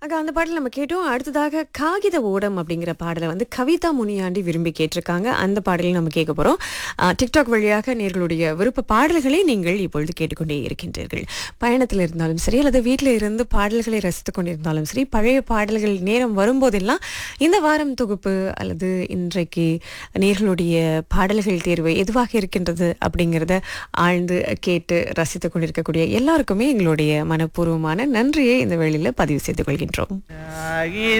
அங்க அந்த பாடல் நம்ம கேட்டோம் அடுத்ததாக காகித ஓடம் அப்படிங்கிற பாடலை வந்து கவிதா முனியாண்டி விரும்பி கேட்டிருக்காங்க அந்த பாடலையும் நம்ம கேட்க போறோம் அஹ், டிக்டாக் வழியாக நேர்களுடைய விருப்ப பாடல்களை நீங்கள் இப்பொழுது கேட்டுக்கொண்டே இருக்கின்றீர்கள் பயணத்தில் இருந்தாலும் சரி அல்லது வீட்டில் இருந்து பாடல்களை ரசித்துக் கொண்டிருந்தாலும் சரி பழைய பாடல்கள் நேரம் வரும்போதெல்லாம் இந்த வாரம் தொகுப்பு அல்லது இன்றைக்கு நேர்களுடைய பாடல்கள் தேர்வு எதுவாக இருக்கின்றது அப்படிங்கிறத ஆழ்ந்து கேட்டு ரசித்துக் கொண்டிருக்கக்கூடிய எல்லாருக்குமே எங்களுடைய மனப்பூர்வமான நன்றியை இந்த வேளையில பதிவு செய்து கொள்கின்றோம் ஆகி